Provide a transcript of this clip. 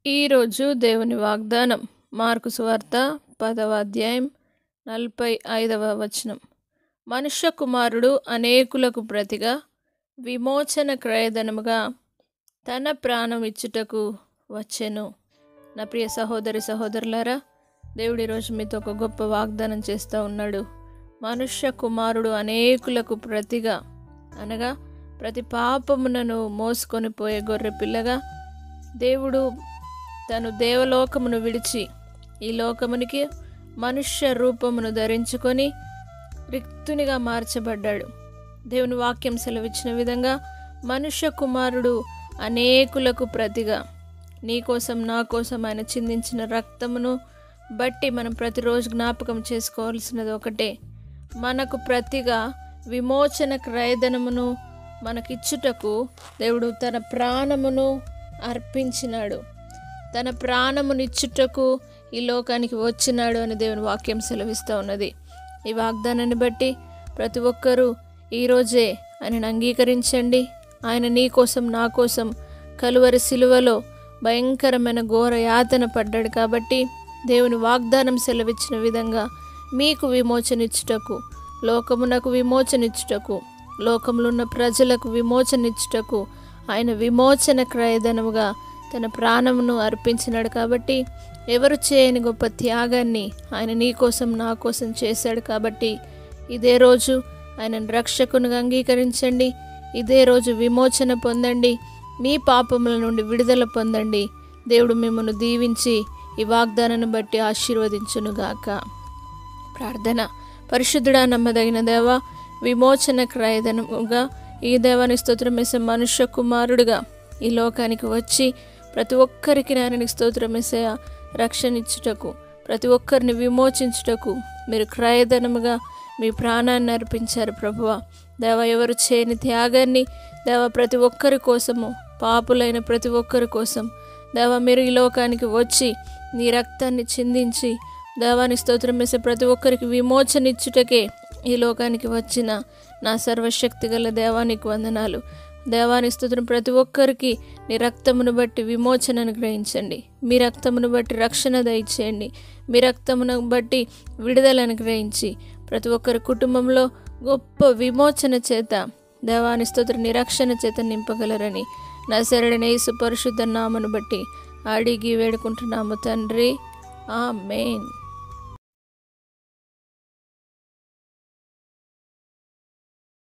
ఈరోజు దేవుని వాగ్దానం మార్కు సువార్త పదవ అధ్యాయం నలభై ఐదవ వచనం మనుష్య కుమారుడు అనేకులకు ప్రతిగా విమోచన క్రయధనముగా తన ప్రాణం ఇచ్చుటకు వచ్చెను నా ప్రియ సహోదరి సహోదరులారా దేవుడు ఈరోజు మీతో ఒక గొప్ప వాగ్దానం చేస్తూ ఉన్నాడు మనుష్య కుమారుడు అనేకులకు ప్రతిగా అనగా ప్రతి పాపమునను మోసుకొని పోయే గొర్రె పిల్లగా దేవుడు తను దేవలోకమును విడిచి ఈ లోకమునికి మనుష్య రూపమును ధరించుకొని రిక్తునిగా మార్చబడ్డాడు దేవుని వాక్యం సెలవిచ్చిన విధంగా మనుష్య కుమారుడు అనేకులకు ప్రతిగా నీ కోసం నా కోసం ఆయన చిందించిన రక్తమును బట్టి మనం ప్రతిరోజు జ్ఞాపకం చేసుకోవాల్సినది ఒకటే మనకు ప్రతిగా విమోచన క్రయధనమును మనకిచ్చుటకు దేవుడు తన ప్రాణమును అర్పించినాడు తన ప్రాణమునిచ్చుటకు ఈ లోకానికి వచ్చినాడు అని దేవుని వాక్యం సెలవిస్తూ ఉన్నది ఈ వాగ్దానాన్ని బట్టి ప్రతి ఒక్కరూ ఈరోజే ఆయనను అంగీకరించండి ఆయన నీ కోసం నా కోసం కలువరి సిలువలో భయంకరమైన ఘోర యాతన పడ్డాడు కాబట్టి దేవుని వాగ్దానం సెలవిచ్చిన విధంగా మీకు విమోచనిచ్చుటకు లోకమునకు విమోచనిచ్చుటకు లోకములో ఉన్న ప్రజలకు విమోచనిచ్చుటకు ఆయన విమోచన క్రయధనముగా తన ప్రాణమును అర్పించినాడు కాబట్టి ఎవరు చేయని గొప్ప త్యాగాన్ని ఆయన నీ కోసం నా కోసం చేశాడు కాబట్టి ఇదే రోజు ఆయనను రక్షకునిగా అంగీకరించండి ఇదే రోజు విమోచన పొందండి మీ పాపముల నుండి విడుదల పొందండి దేవుడు మిమ్మల్ని దీవించి ఈ వాగ్దానాన్ని బట్టి ఆశీర్వదించునుగాక ప్రార్థన పరిశుద్ధుడా నమ్మదగిన దేవ విమోచన క్రయధనముగా ఈ దేవాని స్తోత్రం వేసే మనుష్య కుమారుడుగా ఈ లోకానికి వచ్చి ప్రతి ఒక్కరికి నాయనని స్తోత్రం వేసే రక్షణ ఇచ్చుటకు ప్రతి ఒక్కరిని విమోచించుటకు మీరు క్రయధనముగా మీ ప్రాణాన్ని అర్పించారు ప్రభువ దేవ ఎవరు చేయని త్యాగాన్ని దేవ ప్రతి ఒక్కరి కోసము పాపులైన ప్రతి ఒక్కరి కోసం దేవ మీరు ఈ లోకానికి వచ్చి నీ రక్తాన్ని చిందించి దేవాని స్తోత్రం వేసే ప్రతి ఒక్కరికి విమోచన ఇచ్చుటకే ఈ లోకానికి వచ్చిన నా సర్వశక్తి గల దేవానికి వందనాలు దేవాని స్తోత్రం ప్రతి ఒక్కరికి నీ రక్తమును బట్టి విమోచనను గ్రహించండి మీ రక్తమును బట్టి రక్షణ దయచేయండి మీ రక్తమును బట్టి విడుదలను గ్రహించి ప్రతి ఒక్కరి కుటుంబంలో గొప్ప విమోచన చేత దేవాని స్తోత్ర నిరక్షణ చేత నింపగలరని నా శరణి యేసు పరిశుద్ధ నామను బట్టి అడిగి వేడుకుంటున్నాము తండ్రి ఆ మెయిన్